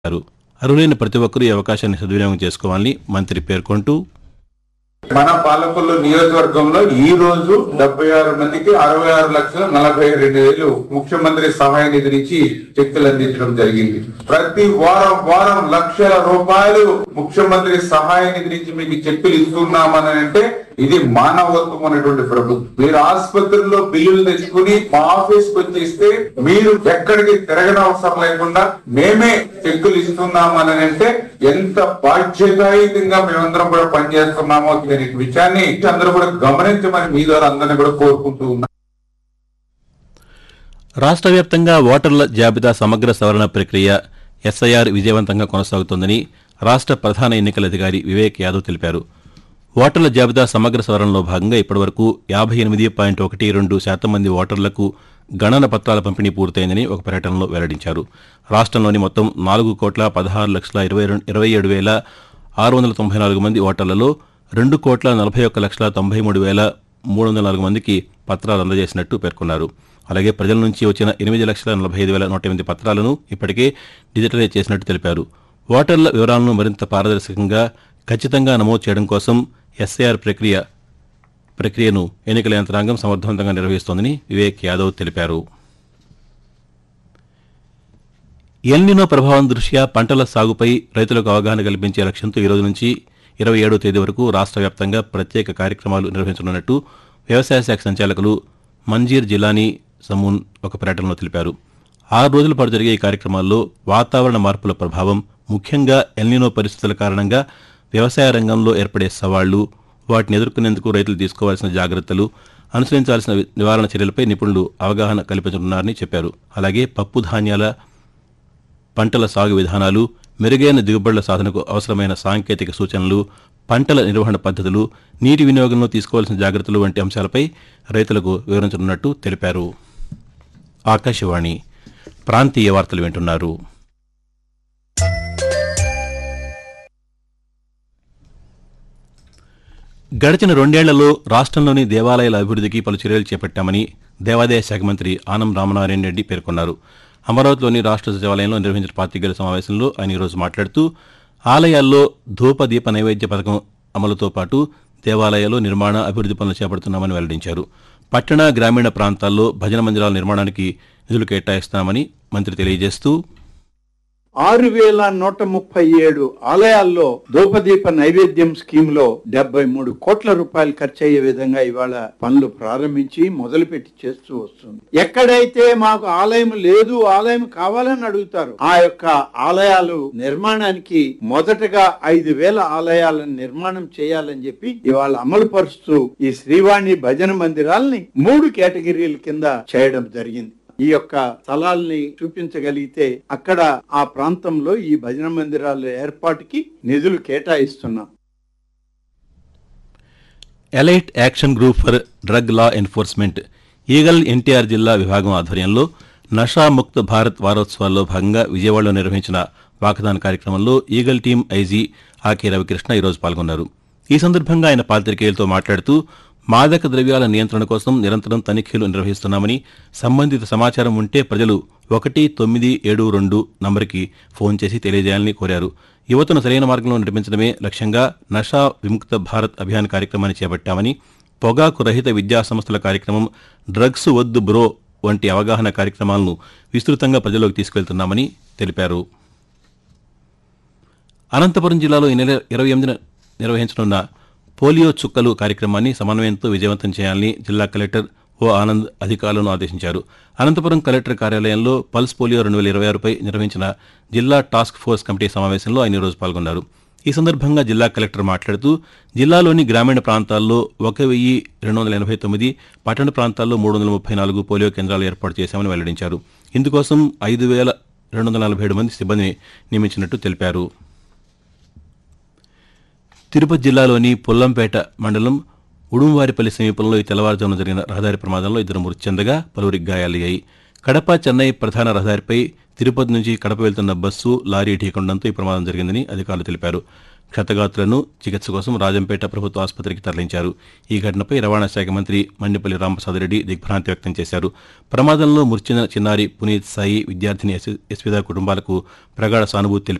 అన్నారు అర్హులైన ప్రతి ఒక్కరూ ఈ అవకాశాన్ని సద్వినియోగం చేసుకోవాలని మంత్రి పేర్కొంటూ మన పాలకొల్లు నియోజకవర్గంలో ఈ రోజు డెబ్బై ఆరు మందికి అరవై ఆరు లక్షల నలభై రెండు వేలు ముఖ్యమంత్రి సహాయ నిధి నుంచి చెక్కులు అందించడం జరిగింది ప్రతి వారం వారం లక్షల రూపాయలు ముఖ్యమంత్రి సహాయ నిధి నుంచి మీకు చెక్కులు ఇస్తున్నామని అంటే ఇది మానవత్వం అనేటువంటి ప్రభుత్వం మీరు ఆసుపత్రుల్లో బిల్లులు తెచ్చుకుని మా ఆఫీస్ కి వచ్చేస్తే మీరు ఎక్కడికి తిరగని అవసరం లేకుండా మేమే చెక్కులు ఇస్తున్నామని అంటే ఎంత బాధ్యతాయుతంగా మేమందరం కూడా పనిచేస్తున్నామో అనే విషయాన్ని అందరూ కూడా గమనించమని మీ ద్వారా అందరినీ కూడా కోరుకుంటూ ఉన్నాం రాష్ట్ర వ్యాప్తంగా ఓటర్ల జాబితా సమగ్ర సవరణ ప్రక్రియ ఎస్ఐఆర్ విజయవంతంగా కొనసాగుతోందని రాష్ట్ర ప్రధాన ఎన్నికల అధికారి వివేక్ యాదవ్ తెలిపారు ఓటర్ల జాబితా సమగ్ర సవరణలో భాగంగా ఇప్పటివరకు యాభై ఎనిమిది పాయింట్ ఒకటి రెండు శాతం మంది ఓటర్లకు గణన పత్రాల పంపిణీ పూర్తయిందని ఒక ప్రకటనలో వెల్లడించారు రాష్ట్రంలోని మొత్తం నాలుగు కోట్ల పదహారు లక్షల ఇరవై రెండు ఇరవై ఏడు వేల ఆరు వందల తొంభై నాలుగు మంది ఓటర్లలో రెండు కోట్ల నలభై ఒక్క లక్షల తొంభై మూడు వేల మూడు వందల నాలుగు మందికి పత్రాలు అందజేసినట్టు పేర్కొన్నారు అలాగే ప్రజల నుంచి వచ్చిన ఎనిమిది లక్షల నలభై ఐదు వేల నూట ఎనిమిది పత్రాలను ఇప్పటికే డిజిటలైజ్ చేసినట్టు తెలిపారు ఓటర్ల వివరాలను మరింత పారదర్శకంగా ఖచ్చితంగా నమోదు చేయడం కోసం ఎస్ఐఆర్ ప్రక్రియ ప్రక్రియను ఎన్నికల యంత్రాంగం సమర్థవంతంగా నిర్వహిస్తోందని వివేక్ యాదవ్ తెలిపారు ఎల్నినో ప్రభావం దృష్ట్యా పంటల సాగుపై రైతులకు అవగాహన కల్పించే లక్ష్యంతో ఈ రోజు నుంచి ఇరవై ఏడో తేదీ వరకు రాష్ట్ర వ్యాప్తంగా ప్రత్యేక కార్యక్రమాలు నిర్వహించనున్నట్టు వ్యవసాయ శాఖ సంచాలకులు మంజీర్ జిలానీ సమూన్ ఒక ప్రకటనలో తెలిపారు ఆరు రోజుల పాటు జరిగే ఈ కార్యక్రమాల్లో వాతావరణ మార్పుల ప్రభావం ముఖ్యంగా ఎల్నినో పరిస్థితుల కారణంగా వ్యవసాయ రంగంలో ఏర్పడే సవాళ్లు వాటిని ఎదుర్కొనేందుకు రైతులు తీసుకోవాల్సిన జాగ్రత్తలు అనుసరించాల్సిన నివారణ చర్యలపై నిపుణులు అవగాహన కల్పించనున్నారని చెప్పారు అలాగే పప్పు ధాన్యాల పంటల సాగు విధానాలు మెరుగైన దిగుబడుల సాధనకు అవసరమైన సాంకేతిక సూచనలు పంటల నిర్వహణ పద్ధతులు నీటి వినియోగంలో తీసుకోవాల్సిన జాగ్రత్తలు వంటి అంశాలపై రైతులకు వివరించనున్నట్టు తెలిపారు ఆకాశవాణి ప్రాంతీయ వార్తలు వింటున్నారు గడిచిన రెండేళ్లలో రాష్ట్రంలోని దేవాలయాల అభివృద్ధికి పలు చర్యలు చేపట్టామని దేవాదాయ శాఖ మంత్రి ఆనం రామనారాయణ రెడ్డి పేర్కొన్నారు అమరావతిలోని రాష్ట్ర సచివాలయంలో నిర్వహించిన పాతికేయుల సమావేశంలో ఆయన ఈరోజు మాట్లాడుతూ ఆలయాల్లో ధూప దీప నైవేద్య పథకం అమలుతో పాటు దేవాలయాల్లో నిర్మాణ అభివృద్ధి పనులు చేపడుతున్నామని వెల్లడించారు పట్టణ గ్రామీణ ప్రాంతాల్లో భజన మందిరాల నిర్మాణానికి నిధులు కేటాయిస్తున్నామని మంత్రి తెలియజేస్తూ ఆరు వేల నూట ముప్పై ఏడు ఆలయాల్లో ధూపదీప నైవేద్యం స్కీమ్ లో డెబ్బై మూడు కోట్ల రూపాయలు ఖర్చు అయ్యే విధంగా ఇవాళ పనులు ప్రారంభించి మొదలుపెట్టి చేస్తూ వస్తుంది ఎక్కడైతే మాకు ఆలయం లేదు ఆలయం కావాలని అడుగుతారు ఆ యొక్క ఆలయాలు నిర్మాణానికి మొదటగా ఐదు వేల ఆలయాలను నిర్మాణం చేయాలని చెప్పి ఇవాళ అమలు పరుస్తూ ఈ శ్రీవాణి భజన మందిరాల్ని మూడు కేటగిరీల కింద చేయడం జరిగింది ఈ యొక్క స్థలాల్ని చూపించగలిగితే అక్కడ ఆ ప్రాంతంలో ఈ భజన మందిరాల ఏర్పాటుకి నిధులు కేటాయిస్తున్నాం elite action group for drug law enforcement eagle NTR జిల్లా విభాగం ఆధ్వర్యంలో నషా ముక్త్ భారత్ వారోత్సవాల్లో భాగంగా విజయవాడలో నిర్వహించిన వాకథాన్ కార్యక్రమంలో ఈగల్ టీం ఐజీ ఆకే రవికృష్ణ ఈరోజు పాల్గొన్నారు ఈ సందర్భంగా ఆయన పాత్రికేయులతో మాట్లాడుతూ మాదక ద్రవ్యాల నియంత్రణ కోసం నిరంతరం తనిఖీలు నిర్వహిస్తున్నామని సంబంధిత సమాచారం ఉంటే ప్రజలు ఒకటి తొమ్మిది ఏడు రెండు నంబర్కి ఫోన్ చేసి తెలియజేయాలని కోరారు యువతను సరైన మార్గంలో నడిపించడమే లక్ష్యంగా నషా విముక్త భారత్ అభియాన్ కార్యక్రమాన్ని చేపట్టామని పొగాకు రహిత విద్యా సంస్థల కార్యక్రమం డ్రగ్స్ వద్దు బ్రో వంటి అవగాహన కార్యక్రమాలను విస్తృతంగా ప్రజల్లోకి తీసుకెళ్తున్నామని తెలిపారు అనంతపురం జిల్లాలో ఈ నెల ఇరవై ఎనిమిదిన నిర్వహించనున్న పోలియో చుక్కలు కార్యక్రమాన్ని సమన్వయంతో విజయవంతం చేయాలని జిల్లా కలెక్టర్ ఓ ఆనంద్ అధికారులను ఆదేశించారు అనంతపురం కలెక్టర్ కార్యాలయంలో పల్స్ పోలియో రెండు వేల ఇరవై ఆరుపై నిర్వహించిన జిల్లా టాస్క్ ఫోర్స్ కమిటీ సమావేశంలో ఆయన ఈరోజు పాల్గొన్నారు ఈ సందర్భంగా జిల్లా కలెక్టర్ మాట్లాడుతూ జిల్లాలోని గ్రామీణ ప్రాంతాల్లో ఒక వెయ్యి రెండు వందల ఎనభై తొమ్మిది పట్టణ ప్రాంతాల్లో మూడు వందల ముప్పై నాలుగు పోలియో కేంద్రాలు ఏర్పాటు చేశామని వెల్లడించారు ఇందుకోసం ఐదు వేల రెండు వందల నలభై ఏడు మంది సిబ్బందిని నియమించినట్టు తెలిపారు తిరుపతి జిల్లాలోని పుల్లంపేట మండలం ఉడుంవారిపల్లి సమీపంలో ఈ తెల్లవారుజామున జరిగిన రహదారి ప్రమాదంలో ఇద్దరు మృతి చెందగా పలువురికి గాయాలయ్యాయి కడప చెన్నై ప్రధాన రహదారిపై తిరుపతి నుంచి కడప వెళ్తున్న బస్సు లారీ ఢీకొనడంతో ఈ ప్రమాదం జరిగిందని అధికారులు తెలిపారు క్షతగాత్రులను చికిత్స కోసం రాజంపేట ప్రభుత్వ ఆసుపత్రికి తరలించారు ఈ ఘటనపై రవాణా శాఖ మంత్రి మండిపల్లి రామప్రసాదరెడ్డి దిగ్భ్రాంతి వ్యక్తం చేశారు ప్రమాదంలో మృతి చెందిన చిన్నారి పునీత్ సాయి విద్యార్థిని యశ్- యశ్విత కుటుంబాలకు ప్రగాఢ సానుభూతి తెలిపారు